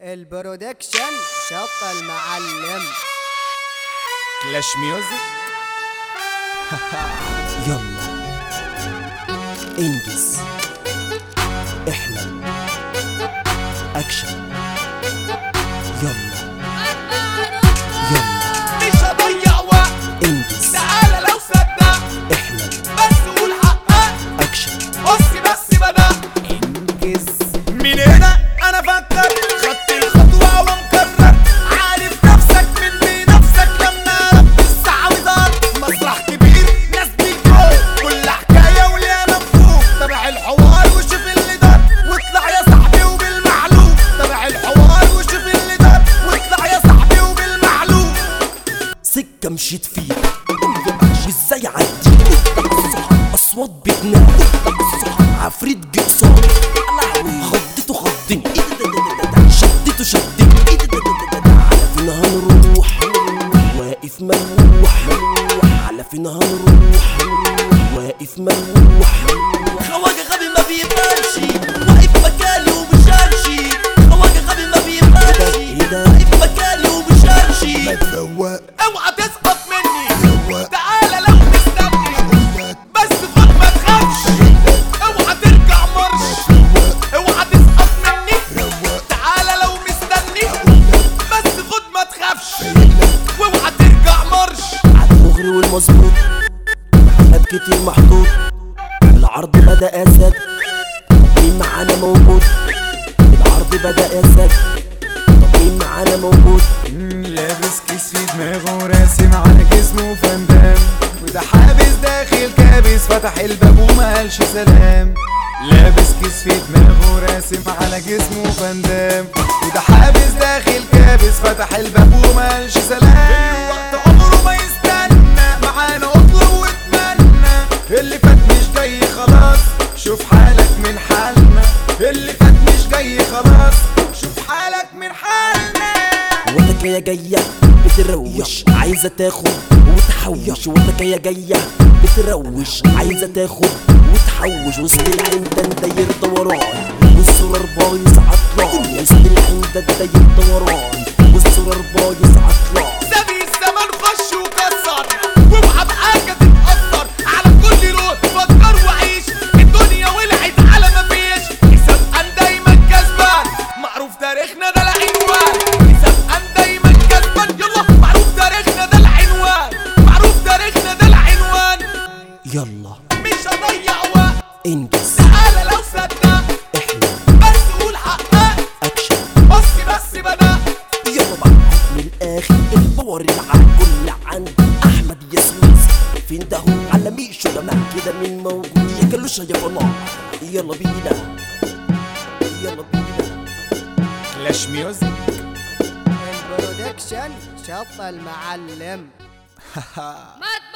البرودكشن شط المعلم كلاش ميوزك يلا انجز احلم اكشن يلا يلا مش هضيع وقت انجز تعالى لو صدق احلم بس قول حقك اكشن بص بس بدأ انجز من هنا انا فكر خدت الخطوة ومكرر عارف نفسك من نفسك لما رب الساعة وزار مسرح كبير ناس بيجوا كل حكاية وليها مفهوم تابع الحوار وشوف اللي دار واطلع يا صاحبي وبالمعلوم تابع الحوار وشوف اللي دار واطلع يا صاحبي وبالمعلوم سكة مشيت فيها وازاي عديت اصوات بتنادي عفريت جه قصادي خضته خضني شدته شدني على فين هنروح واقف ملوح على فين هنروح واقف ملوح خواجة غبي ما بيبانش واقف مكاني ومش همشي خواجة غبي ما بيبانش واقف مكاني ومش همشي اوعى تسقط مني تعالى لو مستني بس خد ما تخافش اوعى ترجع مرش اوعى تسقط مني تعالى لو مستني بس خد ما تخافش واوعى ترجع مرش على المغري والمظبوط حاجات كتير محطوط العرض بدأ أسد مين معانا موجود العرض بدأ أسد طب مين معانا موجود لابس كيس في دماغه راسم على جسمه فندام وده حابس داخل كابس فتح الباب وما قالش سلام لابس كيس في دماغه راسم على جسمه فندام وده حابس داخل كابس فتح الباب وما قالش سلام وقت عمره ما يستنى معانا اطلب واتمنى اللي فات مش جاي خلاص شوف حالك من حالنا اللي فات مش جاي خلاص شوف حالك من حالنا وانت جاية جاية بتروش عايزة تاخد وتحوش وانت جاية جاية بتروش عايزة تاخد وتحوش وسط العين ده داير دوران والزرار بايظ عطلان وسط العين ده داير دوران والزرار بايظ عطلان سابي الزمان خش وكسر واوعى بحاجه تتاثر على كل روح فكر وعيش الدنيا ولعت على ما فيش حساب ان دايما كسبان معروف تاريخنا ده العنوان حساب ان دايما كسبان يلا معروف تاريخنا ده العنوان معروف تاريخنا ده العنوان يلا مش هضيع وقت انجز تعالى لو صدق احلم بس قول حقك اكشن بص بس بدأ يلا بقى من الاخر الباور العقل كل عند احمد ياسمين فين ده هو على ميشو ده مع كده مين موجود يا كلوشة يا بنار يلا بينا يلا بينا كلاش ميوزك البرودكشن شط المعلم ما